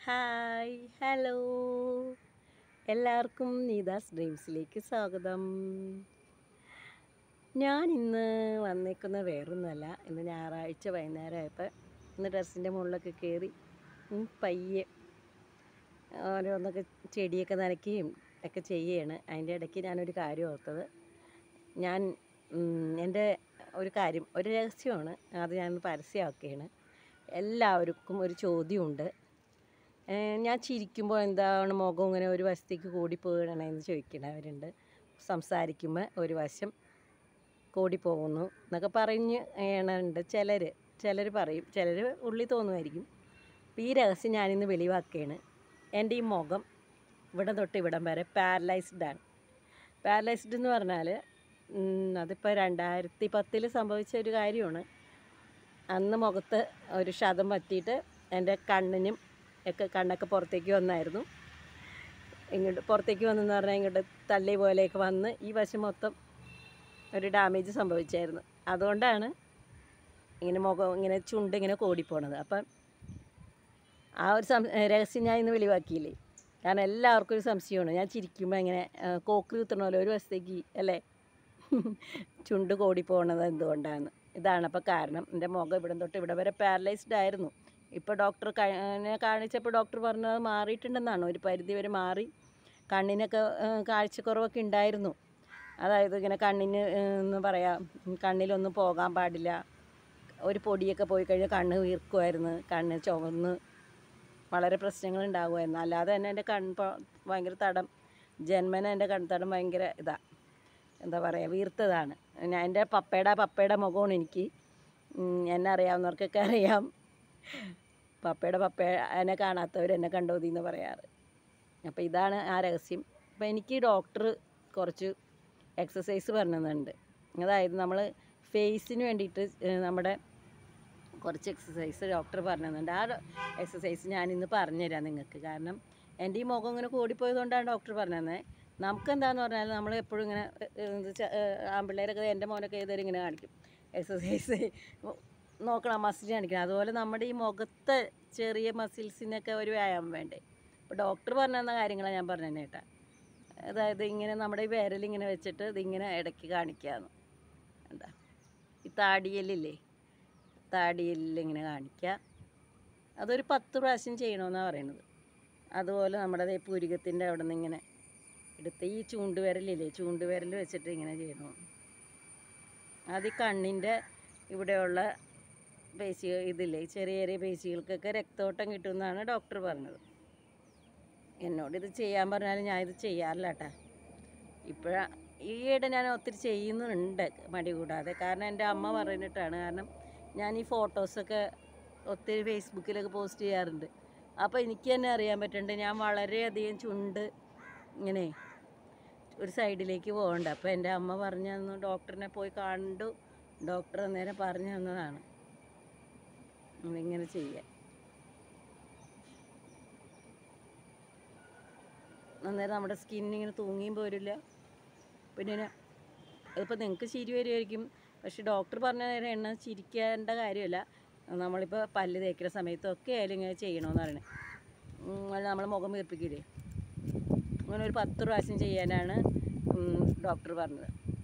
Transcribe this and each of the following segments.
hi hello എല്ലാവർക്കും നീതാസ് ഡ്രീംസിലേക്ക് സ്വാഗതം ഞാൻ ഇന്ന് വന്നേക്കുന്ന വേറൊന്നുമല്ല ഇന്ന് ഞായറാഴ്ച വൈകുന്നേരം ആയപ്പോൾ ഇന്ന് ഡ്രസ്സിൻ്റെ മുകളിലൊക്കെ കയറി ഉം, പയ്യെ ഓരോന്നൊക്കെ ചെടിയൊക്കെ നനയ്ക്കുകയും ഒക്കെ ചെയ്യുകയാണ് അതിൻ്റെ ഇടയ്ക്ക് ഞാനൊരു കാര്യം ഓർത്തത് ഞാൻ ഉം, എൻ്റെ ഒരു കാര്യം ഒരു രഹസ്യമാണ് അത് ഞാൻ പരസ്യമാക്കുകയാണ് എല്ലാവർക്കും ഒരു ചോദ്യമുണ്ട് ഏഹ് ഞാൻ ചിരിക്കുമ്പോൾ എന്താണ് മുഖം ഇങ്ങനെ ഒരു വശത്തേക്ക് കൂടിപ്പോകണമെന്ന് ചോദിക്കണവരുണ്ട് സംസാരിക്കുമ്പോൾ ഒരു വശം കൂടിപ്പോകുന്നു എന്നൊക്കെ പറഞ്ഞ് ഏണുണ്ട് ചിലർ ചിലർ പറയും ചിലർ ഉള്ളി തോന്നുമായിരിക്കും അപ്പോൾ ഈ രഹസ്യം ഞാനിന്ന് വെളിവാക്കുകയാണ് എൻ്റെ ഈ മുഖം ഇവിടെ തൊട്ട് ഇവിടം വരെ പാരലൈസ്ഡ് ആണ് പാരലൈസ്ഡ് എന്ന് പറഞ്ഞാൽ ഉം, അതിപ്പോൾ രണ്ടായിരത്തി പത്തിൽ സംഭവിച്ച ഒരു കാര്യമാണ് അന്ന് മുഖത്ത് ഒരു ക്ഷതം പറ്റിയിട്ട് എൻ്റെ കണ്ണിനും ഒക്കെ കണ്ണൊക്കെ പുറത്തേക്ക് വന്നായിരുന്നു ഇങ്ങോട്ട് പുറത്തേക്ക് വന്നെന്ന് പറഞ്ഞാൽ ഇങ്ങോട്ട് തള്ളി പോലെയൊക്കെ വന്ന് ഈ വശം മൊത്തം ഒരു ഡാമേജ് സംഭവിച്ചായിരുന്നു അതുകൊണ്ടാണ് ഇങ്ങനെ മുഖം ഇങ്ങനെ ചുണ്ട് ഇങ്ങനെ കോടിപ്പോണത് അപ്പം ആ ഒരു സം രഹസ്യം ഞാൻ ഇന്ന് വെളിവാക്കിയില്ലേ കാരണം എല്ലാവർക്കും ഒരു സംശയമാണ് ഞാൻ ചിരിക്കുമ്പോൾ ഇങ്ങനെ ആ, കോക്ക് കുത്തണ പോലെ ഒരു വശത്തേക്ക് അല്ലേ ചുണ്ട് കോടിപ്പോണത് എന്തുകൊണ്ടാണ് ഇതാണ് അപ്പോൾ കാരണം എൻ്റെ മുഖം ഇവിടെ തൊട്ട് ഇവിടെ വരെ പാരലൈസ്ഡ് ആയിരുന്നു ഇപ്പോൾ ഡോക്ടർ എന്നെ കാണിച്ചപ്പോൾ ഡോക്ടർ പറഞ്ഞത് മാറിയിട്ടുണ്ടെന്നാണ് ഒരു പരിധി വരെ മാറി കണ്ണിനൊക്കെ ആ, കാഴ്ചക്കുറവൊക്കെ ഉണ്ടായിരുന്നു അതായത് ഇങ്ങനെ കണ്ണിന് എന്ന് പറയാം കണ്ണിലൊന്നും പോകാൻ പാടില്ല ഒരു പൊടിയൊക്കെ പോയി കഴിഞ്ഞാൽ കണ്ണ് വീർക്കുമായിരുന്നു കണ്ണ് ചുവന്ന് വളരെ പ്രശ്നങ്ങൾ ഉണ്ടാകുമായിരുന്നു അല്ലാതെ തന്നെ എൻ്റെ കൺ ഭയങ്കര തടം ജന്മന എൻ്റെ കൺതടം ഭയങ്കര ഇതാണ് എന്താ പറയുക വീർത്തതാണ് ഞാൻ എൻ്റെ പപ്പയുടെ പപ്പയുടെ മുഖമാണ് എനിക്ക് ഉം, എന്നെ അറിയാവുന്നവർക്കൊക്കെ അറിയാം പപ്പയുടെ പപ്പ എന്നെ കാണാത്തവർ എന്നെ കണ്ടോതി എന്ന് പറയാറ് അപ്പോൾ ഇതാണ് ആ രഹസ്യം അപ്പോൾ എനിക്ക് ഡോക്ടർ കുറച്ച് എക്സസൈസ് പറഞ്ഞതുണ്ട് അതായത് നമ്മൾ ഫേസിന് വേണ്ടിയിട്ട് ഏഹ്, നമ്മുടെ കുറച്ച് എക്സസൈസ് ഡോക്ടർ പറഞ്ഞു തന്നിട്ടുണ്ട് ആ എക്സസൈസ് ഞാൻ ഇന്ന് പറഞ്ഞുതരാം നിങ്ങൾക്ക് കാരണം എൻ്റെ ഈ മുഖം ഇങ്ങനെ കൂടിപ്പോയതുകൊണ്ടാണ് ഡോക്ടർ പറഞ്ഞു തന്നെ നമുക്ക് എന്താന്ന് പറഞ്ഞാൽ നമ്മൾ എപ്പോഴും ഇങ്ങനെ ഏഹ്, ഇത് ചെ- ഏഹ്, ആൺപിള്ളേരൊക്കെ എൻ്റെ മോനൊക്കെ ഏതൊരു ഇങ്ങനെ കാണിക്കും എക്സസൈസ് നോക്കണം മസിൽ കാണിക്കണം അതുപോലെ നമ്മുടെ ഈ മുഖത്തെ ചെറിയ മസിൽസിനൊക്കെ ഒരു വ്യായാമം വേണ്ടേ അപ്പോൾ ഡോക്ടർ പറഞ്ഞു തന്ന കാര്യങ്ങളാണ് ഞാൻ പറഞ്ഞു തന്നെ കേട്ടാ അതായത് ഇങ്ങനെ നമ്മുടെ ഈ വിരലിങ്ങനെ വെച്ചിട്ട് ഇതിങ്ങനെ ഇടയ്ക്ക് കാണിക്കാമെന്ന് എന്താ ഈ താടിയല്ലില്ലേ താടിയല്ലിങ്ങനെ കാണിക്കുക അതൊരു പത്ത് പ്രാവശ്യം ചെയ്യണമെന്നാണ് പറയുന്നത് അതുപോലെ നമ്മുടെ ദേ പുരുകത്തിൻ്റെ അവിടെ നിന്ന് ഇങ്ങനെ എടുത്ത് ഈ ചൂണ്ടുവിരലില്ലേ ചൂണ്ടുവിരൽ വെച്ചിട്ട് ഇങ്ങനെ ചെയ്യണം അത് ഈ കണ്ണിൻ്റെ ഇവിടെയുള്ള പേശി ഇതില്ലേ ചെറിയ ചെറിയ പേശികൾക്കൊക്കെ രക്തോട്ടം കിട്ടുമെന്നാണ് ഡോക്ടർ പറഞ്ഞത് എന്നോട് ഇത് ചെയ്യാൻ പറഞ്ഞാലും ഞാൻ ഇത് ചെയ്യാറില്ല കേട്ടാ ഇപ്പോഴാ ഈയിടെ ഞാൻ ഒത്തിരി ചെയ്യുന്നുണ്ട് മടി കൂടാതെ കാരണം എൻ്റെ അമ്മ പറഞ്ഞിട്ടാണ് കാരണം ഞാൻ ഈ ഫോട്ടോസൊക്കെ ഒത്തിരി ഫേസ്ബുക്കിലൊക്കെ പോസ്റ്റ് ചെയ്യാറുണ്ട് അപ്പോൾ എനിക്ക് തന്നെ അറിയാൻ പറ്റുന്നുണ്ട് ഞാൻ വളരെയധികം ചുണ്ട് ഇങ്ങനെ ഒരു സൈഡിലേക്ക് പോകണ്ട അപ്പോൾ എൻ്റെ അമ്മ പറഞ്ഞു തന്നു ഡോക്ടറിനെ പോയി കണ്ടു ഡോക്ടർ അന്നേരം പറഞ്ഞു തന്നതാണ് ഇങ്ങനെ ചെയ്യാൻ അന്നേരം നമ്മുടെ സ്കിൻ ഇങ്ങനെ തൂങ്ങിയും പോരില്ല പിന്നെ ഇങ്ങനെ അതിപ്പോൾ നിങ്ങൾക്ക് ചിരി വരുമായിരിക്കും പക്ഷെ ഡോക്ടർ പറഞ്ഞ നേരം എണ്ണ ചിരിക്കേണ്ട കാര്യമല്ല നമ്മളിപ്പോൾ പല്ല് തേക്കുന്ന സമയത്തൊക്കെ ആയാലും ഇങ്ങനെ ചെയ്യണമെന്ന് പറയണേ നമ്മൾ മുഖം വീർപ്പിക്കില്ലേ അങ്ങനെ ഒരു പത്ത് പ്രാവശ്യം ചെയ്യാനാണ് ഡോക്ടർ പറഞ്ഞത്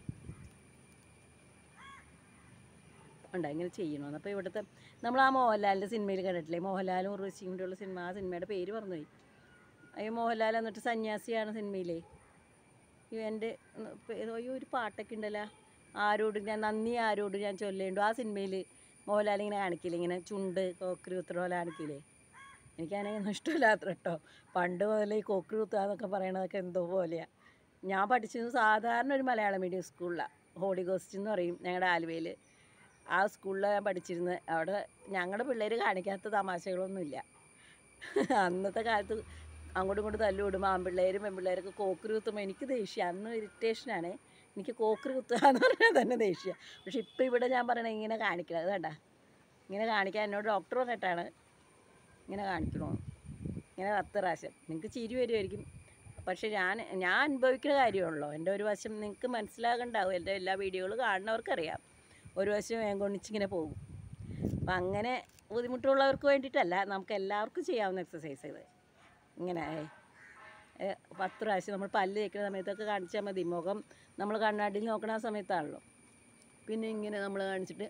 ഉണ്ട് ഇങ്ങനെ ചെയ്യണമെന്ന് അപ്പോൾ ഇവിടുത്തെ നമ്മൾ ആ മോഹൻലാലിൻ്റെ സിനിമയിൽ കണ്ടിട്ടില്ലേ മോഹൻലാലും ഉർവശിയും കൂടെയുള്ള സിനിമ ആ സിനിമയുടെ പേര് പറഞ്ഞുപോയി അയ്യോ മോഹൻലാൽ എന്നിട്ട് സന്യാസിയാണ് സിനിമയിലെ അയ്യോ എൻ്റെ അയ്യോ ഒരു പാട്ടൊക്കെ ഉണ്ടല്ലോ ആരോട് ഞാൻ നന്ദി ആരോട് ഞാൻ ചൊല്ലേണ്ടു ആ സിനിമയിൽ മോഹൻലാൽ ഇങ്ങനെ കാണിക്കില്ലേ ഇങ്ങനെ ചുണ്ട് കോക്കറി കുത്തുന്ന പോലെ കാണിക്കില്ലേ എനിക്കാണെങ്കിൽ ഇഷ്ടമില്ലാത്ത കേട്ടോ പണ്ട് മുതൽ ഈ കോക്കറി കുത്തുക എന്നൊക്കെ പറയണതൊക്കെ എന്തോ പോലെയാണ് ഞാൻ പഠിച്ചത് സാധാരണ ഒരു മലയാളം മീഡിയം സ്കൂളിലാണ് ഹോളി ഗോസ്റ്റ് എന്ന് പറയും ഞങ്ങളുടെ ആലുവയിൽ ആ സ്കൂളിലാണ് ഞാൻ പഠിച്ചിരുന്നത് അവിടെ ഞങ്ങളുടെ പിള്ളേർ കാണിക്കാത്ത തമാശകളൊന്നുമില്ല അന്നത്തെ കാലത്ത് അങ്ങോട്ടും ഇങ്ങോട്ടും തല്ലുവിടുമ്പോൾ ആൺപിള്ളേരും പെൺപിള്ളേരൊക്കെ കോക്കറി കുത്തുമ്പോൾ എനിക്ക് ദേഷ്യം അന്ന് ഇറിറ്റേഷനാണ് എനിക്ക് കോക്കറി കുത്തുക എന്ന് പറഞ്ഞാൽ തന്നെ ദേഷ്യം പക്ഷെ ഇപ്പോൾ ഇവിടെ ഞാൻ പറയണത് ഇങ്ങനെ കാണിക്കണം അത് കണ്ട ഇങ്ങനെ കാണിക്കാൻ എന്നോട് ഡോക്ടർ പറഞ്ഞിട്ടാണ് ഇങ്ങനെ കാണിക്കണമെന്ന് ഇങ്ങനെ പത്ത് പ്രാവശ്യം നിങ്ങൾക്ക് ചിരി വരുമായിരിക്കും പക്ഷെ ഞാൻ ഞാൻ അനുഭവിക്കുന്ന കാര്യമുള്ളൂ എൻ്റെ ഒരു വശം നിങ്ങൾക്ക് മനസ്സിലാകണ്ടാവും എൻ്റെ എല്ലാ വീഡിയോകളും കാണുന്നവർക്കറിയാം ഒരു വശം വേഗം കൊണ്ടിച്ചിങ്ങനെ പോകും അപ്പം അങ്ങനെ ബുദ്ധിമുട്ടുള്ളവർക്ക് വേണ്ടിയിട്ടല്ല നമുക്ക് എല്ലാവർക്കും ചെയ്യാവുന്ന എക്സസൈസ് ഇത് ഇങ്ങനെ ഏ, പത്ത് പ്രാവശ്യം നമ്മൾ പല്ല് തേക്കുന്ന സമയത്തൊക്കെ കാണിച്ചാൽ മതി മുഖം നമ്മൾ കണ്ണാടിയിൽ നോക്കണ ആ സമയത്താണല്ലോ പിന്നെ ഇങ്ങനെ നമ്മൾ കാണിച്ചിട്ട്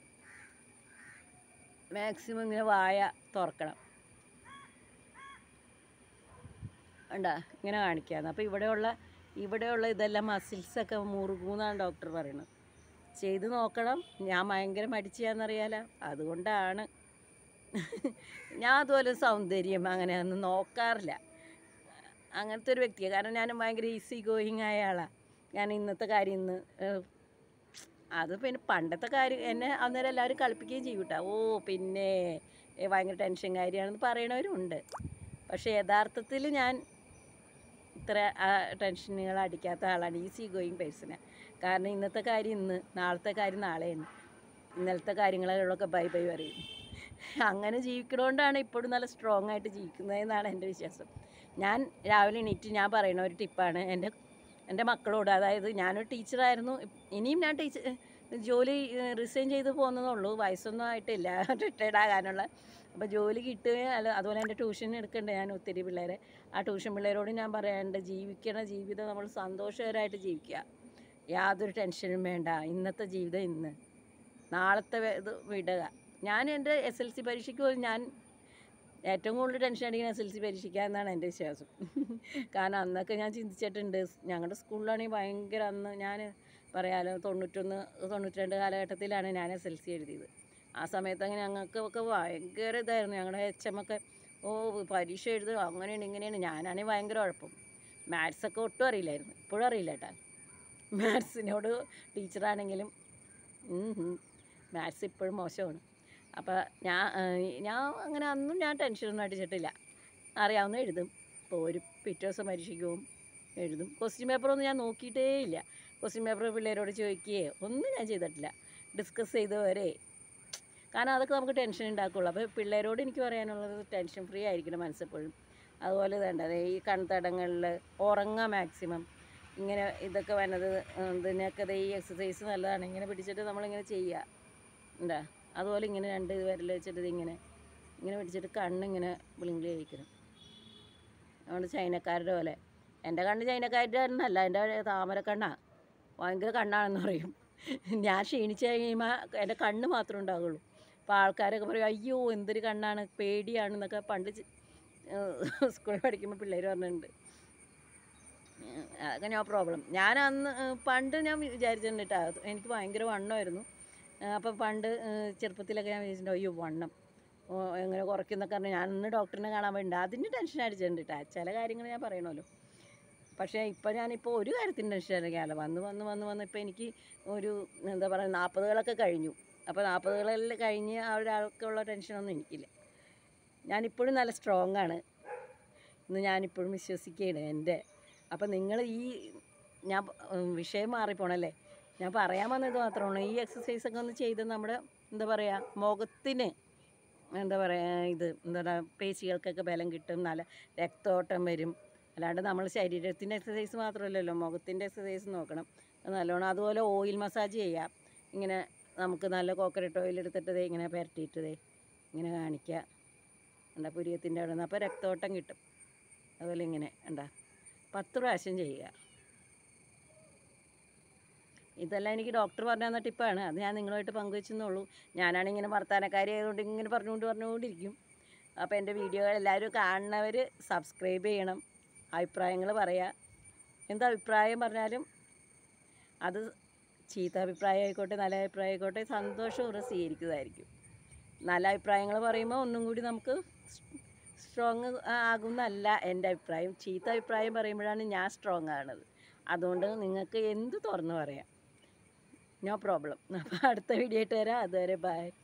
മാക്സിമം ഇങ്ങനെ വായ തുറക്കണം ഉണ്ടാ ഇങ്ങനെ കാണിക്കാന്ന് അപ്പോൾ ഇവിടെയുള്ള ഇവിടെയുള്ള ഇതെല്ലാം മസിൽസൊക്കെ മുറുകൂന്നാണ് ഡോക്ടർ പറയുന്നത് ചെയ്ത് നോക്കണം ഞാൻ ഭയങ്കര മടിച്ചാന്നറിയാലോ അതുകൊണ്ടാണ് ഞാൻ അതുപോലെ സൗന്ദര്യം അങ്ങനെ ഒന്നും നോക്കാറില്ല അങ്ങനത്തെ ഒരു വ്യക്തിയാണ് കാരണം ഞാൻ ഭയങ്കര ഈസി ഗോയിങ് ആയ ആളാണ് ഞാൻ ഇന്നത്തെ കാര്യം ഇന്ന് ഏഹ്, അത് പിന്നെ പണ്ടത്തെ കാര്യം എന്നെ അന്നേരം എല്ലാവരും കളിപ്പിക്കുകയും ചെയ്യും കേട്ടോ ഓ പിന്നെ ഏ, ഭയങ്കര ടെൻഷൻ കാര്യമാണെന്ന് പറയണവരുണ്ട് പക്ഷേ യഥാർത്ഥത്തിൽ ഞാൻ ഇത്ര ആ, ടെൻഷനുകൾ അടിക്കാത്ത ആളാണ് ഈസി ഗോയിങ് പേഴ്സണ് കാരണം ഇന്നത്തെ കാര്യം ഇന്ന് നാളത്തെ കാര്യം നാളെയാണ് ഇന്നലത്തെ കാര്യങ്ങളൊക്കെ ബൈ ബൈ പറയും അങ്ങനെ ജീവിക്കണോണ്ടാണ് ഇപ്പോഴും നല്ല സ്ട്രോങ് ആയിട്ട് ജീവിക്കുന്നതെന്നാണ് എൻ്റെ വിശ്വാസം ഞാൻ രാവിലെ എണീറ്റ് ഞാൻ പറയുന്ന ഒരു ടിപ്പാണ് എൻ്റെ എൻ്റെ മക്കളോട് അതായത് ഞാനൊരു ടീച്ചറായിരുന്നു ഇനിയും ഞാൻ ടീച്ചർ ജോലി റിസൈൻ ചെയ്ത് പോകുന്നതേ ഉള്ളൂ വയസ്സൊന്നും ആയിട്ടില്ല റിട്ടയർഡ് ആകാനുള്ള അപ്പോൾ ജോലി കിട്ടുകയും അല്ല അതുപോലെ എൻ്റെ ട്യൂഷൻ എടുക്കണ്ടേ ഞാൻ ഒത്തിരി പിള്ളേരെ ആ ട്യൂഷൻ പിള്ളേരോട് ഞാൻ പറയാറുണ്ട് ജീവിക്കണ ജീവിതം നമ്മൾ സന്തോഷകരമായിട്ട് ജീവിക്കുക യാതൊരു ടെൻഷനും വേണ്ട ഇന്നത്തെ ജീവിതം ഇന്ന് നാളത്തെ വേ- ഇത് വിടുക ഞാൻ എൻ്റെ എസ് എൽ സി പരീക്ഷയ്ക്ക് പോലും ഞാൻ ഏറ്റവും കൂടുതൽ ടെൻഷൻ അടിക്കുന്ന എസ് എൽ സി പരീക്ഷിക്കുക എന്നാണ് എൻ്റെ വിശ്വാസം കാരണം അന്നൊക്കെ ഞാൻ ചിന്തിച്ചിട്ടുണ്ട് ഞങ്ങളുടെ സ്കൂളിലാണെങ്കിൽ ഭയങ്കര അന്ന് ഞാൻ പറയാലോ തൊണ്ണൂറ്റൊന്ന് തൊണ്ണൂറ്റി രണ്ട് കാലഘട്ടത്തിലാണ് ഞാൻ എസ് എൽ സി എഴുതിയത് ആ സമയത്ത് അങ്ങനെ ഞങ്ങൾക്കൊക്കെ ഭയങ്കര ഇതായിരുന്നു ഞങ്ങളുടെ എച്ച് എം ഒക്കെ ഓ പരീക്ഷ എഴുതുക അങ്ങനെയാണ് ഇങ്ങനെയാണ് ഞാനാണെങ്കിൽ ഭയങ്കര കുഴപ്പം മാത്സൊക്കെ ഒട്ടും അറിയില്ലായിരുന്നു ഇപ്പോഴും അറിയില്ല കേട്ടോ മാത്സിനോട് ടീച്ചറാണെങ്കിലും മാത്സ് ഇപ്പോഴും മോശമാണ് അപ്പോൾ ഞാൻ ഞാൻ അങ്ങനെ അന്നും ഞാൻ ടെൻഷനൊന്നും അടിച്ചിട്ടില്ല അറിയാവുന്ന എഴുതും ഇപ്പോൾ ഒരു പിറ്റേ ദിവസം പരീക്ഷയ്ക്ക് പോകും എഴുതും ക്വസ്റ്റ്യൻ പേപ്പറൊന്നും ഞാൻ നോക്കിയിട്ടേ ഇല്ല ക്വസ്റ്റ്യൻ പേപ്പർ പിള്ളേരോട് ചോദിക്കുകയോ ഒന്നും ഞാൻ ചെയ്തിട്ടില്ല ഡിസ്കസ് ചെയ്തവരെ കാരണം അതൊക്കെ നമുക്ക് ടെൻഷൻ ഉണ്ടാക്കുള്ളൂ അപ്പോൾ പിള്ളേരോട് എനിക്ക് പറയാനുള്ളത് ടെൻഷൻ ഫ്രീ ആയിരിക്കണം മനസ്സെപ്പോഴും അതുപോലെ വേണ്ട ഈ കൺതടങ്ങളിൽ ഉറങ്ങാം മാക്സിമം ഇങ്ങനെ ഇതൊക്കെ വന്നത് ഇതിനൊക്കെ ദേ ഈ എക്സസൈസ് നല്ലതാണ് ഇങ്ങനെ പിടിച്ചിട്ട് നമ്മളിങ്ങനെ ചെയ്യുക എന്താ അതുപോലെ ഇങ്ങനെ രണ്ട് വിരൽ വെച്ചിട്ട് ഇതിങ്ങനെ ഇങ്ങനെ പിടിച്ചിട്ട് കണ്ണിങ്ങനെ ബ്ലിങ്ക് ചെയ്യിക്കണം അതുകൊണ്ട് ചൈനക്കാരുടെ പോലെ എൻ്റെ കണ്ണ് ചൈനക്കാരുടെ കണ്ണല്ല എൻ്റെ താമരക്കണ്ണാണ് ഭയങ്കര കണ്ണാണെന്ന് പറയും ഞാൻ ക്ഷീണിച്ച് കഴിയുമ്പോൾ എൻ്റെ കണ്ണ് മാത്രമേ ഉണ്ടാവുള്ളൂ അപ്പോൾ ആൾക്കാരൊക്കെ പറയും അയ്യോ എന്തൊരു കണ്ണാണ് പേടിയാണെന്നൊക്കെ പണ്ട് ചി- ഏഹ് സ്കൂളിൽ പഠിക്കുമ്പോൾ പിള്ളേർ പറഞ്ഞിട്ടുണ്ട് ഏഹ് അതൊക്കെ നോ പ്രോബ്ലം ഞാൻ അന്ന് ഏഹ് പണ്ട് ഞാൻ വിചാരിച്ചിട്ടുണ്ട് കേട്ടോ അത് എനിക്ക് ഭയങ്കര വണ്ണമായിരുന്നു ഏഹ് അപ്പം പണ്ട് ഏഹ് ചെറുപ്പത്തിലൊക്കെ ഞാൻ വിചാരിച്ചിട്ടുണ്ട് അയ്യോ വണ്ണം ഓ, എങ്ങനെ കുറയ്ക്കുന്നൊക്കെ പറഞ്ഞാൽ ഞാൻ ഇന്ന് ഡോക്ടറിനെ കാണാൻ വേണ്ടി അതിന് ടെൻഷൻ അടിച്ചിട്ടുണ്ട് കേട്ടോ ചില കാര്യങ്ങൾ ഞാൻ പറയണമല്ലോ പക്ഷേ ഇപ്പോൾ ഞാനിപ്പോൾ ഒരു കാര്യത്തിന് ടെൻഷൻ അടിക്കാമല്ലോ വന്ന് വന്ന് വന്ന് വന്ന് ഇപ്പോൾ എനിക്ക് ഒരു എന്താ പറയുക നാൽപ്പതുകളൊക്കെ കഴിഞ്ഞു അപ്പോൾ നാൽപ്പതുകളിൽ കഴിഞ്ഞ് ആ ഒരാൾക്കുള്ള ടെൻഷനൊന്നും എനിക്കില്ല ഞാനിപ്പോഴും നല്ല സ്ട്രോങ് ആണ് ഇന്ന് ഞാനിപ്പോഴും വിശ്വസിക്കുകയാണ് എൻ്റെ അപ്പം നിങ്ങൾ ഈ ഞാൻ പ- ഉം, വിഷയം മാറിപ്പോണല്ലേ ഞാൻ പറയാൻ വന്നത് മാത്രമാണ് ഈ എക്സസൈസൊക്കെ ഒന്ന് ചെയ്ത് നമ്മുടെ എന്താ പറയുക മുഖത്തിന് എന്താ പറയുക ഇത് എന്താ പറയുക പേശികൾക്കൊക്കെ ബലം കിട്ടും നല്ല രക്തോട്ടം വരും അല്ലാണ്ട് നമ്മൾ ശരീരത്തിൻ്റെ എക്സസൈസ് മാത്രമല്ലല്ലോ മുഖത്തിൻ്റെ എക്സസൈസ് നോക്കണം അത് നല്ലോണം അതുപോലെ ഓയിൽ മസാജ് ചെയ്യാം ഇങ്ങനെ നമുക്ക് നല്ല കോക്കനട്ട് ഓയിൽ എടുത്തിട്ട് ദേ ഇങ്ങനെ പുരട്ടിയിട്ട് ദേ ഇങ്ങനെ കാണിക്കുക എന്താ പുരിയത്തിൻ്റെ അവിടെ നിന്ന് അപ്പോൾ രക്തോട്ടം കിട്ടും അതുപോലെ ഇങ്ങനെ എന്താ പത്ത് പ്രാവശ്യം ചെയ്യുക ഇതെല്ലാം എനിക്ക് ഡോക്ടർ പറഞ്ഞു തന്ന ടിപ്പാണ് അത് ഞാൻ നിങ്ങളുമായിട്ട് പങ്കുവെച്ചെന്നുള്ളൂ ഞാനാണെങ്കിൽ ഇങ്ങനെ വർത്താനക്കാരി ആയതുകൊണ്ട് ഇങ്ങനെ പറഞ്ഞുകൊണ്ട് പറഞ്ഞുകൊണ്ടിരിക്കും അപ്പോൾ എൻ്റെ വീഡിയോകൾ എല്ലാവരും കാണുന്നവർ സബ്സ്ക്രൈബ് ചെയ്യണം അഭിപ്രായങ്ങൾ പറയുക എന്താ അഭിപ്രായം പറഞ്ഞാലും അത് ചീത്ത അഭിപ്രായം ആയിക്കോട്ടെ നല്ല അഭിപ്രായം ആയിക്കോട്ടെ സന്തോഷപൂർവ്വം സ്വീകരിക്കുന്നതായിരിക്കും നല്ല അഭിപ്രായങ്ങൾ പറയുമ്പോൾ ഒന്നും കൂടി നമുക്ക് സ്ട്രോങ് ആകുന്നല്ല എൻ്റെ അഭിപ്രായം ചീത്ത അഭിപ്രായം പറയുമ്പോഴാണ് ഞാൻ സ്ട്രോങ് ആകുന്നത് അതുകൊണ്ട് നിങ്ങൾക്ക് എന്ത് തുറന്നു പറയാം നോ പ്രോബ്ലം അപ്പോൾ അടുത്ത വീഡിയോ ആയിട്ട് വരാം അതുവരെ ബൈ